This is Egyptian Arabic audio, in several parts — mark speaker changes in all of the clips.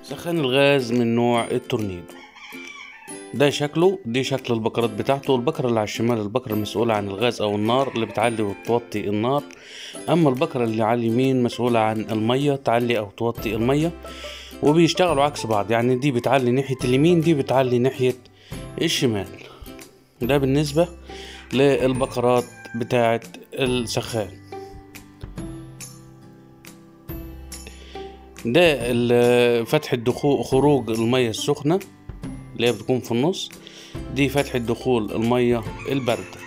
Speaker 1: سخان الغاز من نوع التورنيدو ده شكله دي شكل البكرات بتاعته البكرة اللي على الشمال البكرة المسؤولة عن الغاز أو النار اللي بتعلي وتوطي النار أما البكرة اللي على اليمين مسؤولة عن المية تعلي أو توطي المية وبيشتغلوا عكس بعض يعني دي بتعلي ناحية اليمين دي بتعلي ناحية الشمال ده بالنسبة للبكرات بتاعة السخان ده ال- فتحة دخول خروج المية السخنة اللي هي بتكون في النص دي فتحة دخول المية الباردة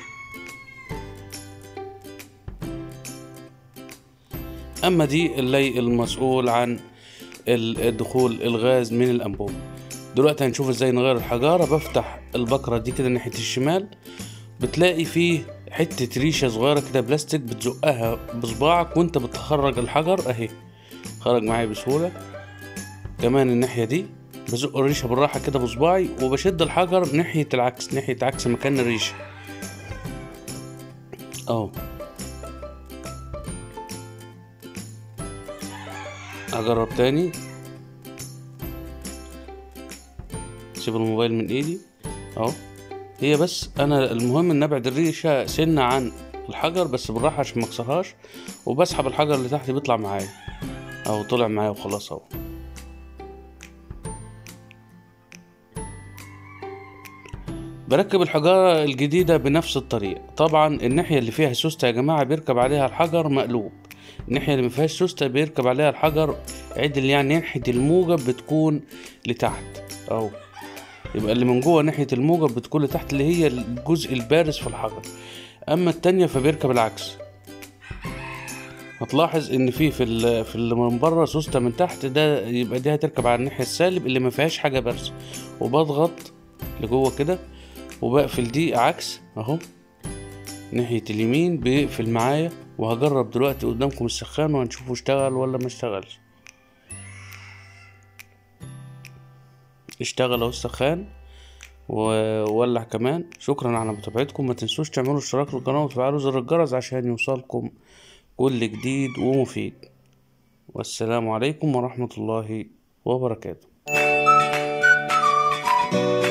Speaker 1: أما دي اللي المسؤول عن ال- دخول الغاز من الأنبوب دلوقتي هنشوف ازاي نغير الحجارة بفتح البكرة دي كده ناحية الشمال بتلاقي فيه حتة ريشة صغيرة كده بلاستيك بتزقها بصباعك وانت بتخرج الحجر اهي خرج معايا بسهولة كمان الناحية دي بزق الريشة بالراحة كده بصباعي وبشد الحجر ناحية العكس ناحية عكس مكان الريشة اهو اجرب تاني سيب الموبايل من ايدي اهو هي بس انا المهم ان ابعد الريشه سنه عن الحجر بس بالراحه عشان ما اكسرهاش وبسحب الحجر اللي تحت بيطلع معايا اهو طلع معايا وخلاص اهو بركب الحجارة الجديدة بنفس الطريقة طبعا الناحية اللي فيها سوستة يا جماعة بيركب عليها الحجر مقلوب الناحية اللي مفيهاش سوستة بيركب عليها الحجر عدل يعني ناحية الموجب بتكون لتحت اهو يبقى اللي من جوه ناحية الموجب بتكون لتحت اللي هي الجزء البارز في الحجر اما التانية فبيركب العكس هتلاحظ ان في في ال- في اللي من بره سوسته من تحت ده يبقى دي هتركب على الناحيه السالب اللي ما فيهاش حاجه بارزه وبضغط لجوه كده وبقفل دي عكس اهو ناحيه اليمين بيقفل معايا وهجرب دلوقتي قدامكم السخان وهنشوفه اشتغل ولا ما اشتغلش اشتغل اهو السخان وولع كمان شكرا على متابعتكم ما تنسوش تعملوا اشتراك للقناة وتفعلوا زر الجرس عشان يوصلكم كل جديد ومفيد والسلام عليكم ورحمة الله وبركاته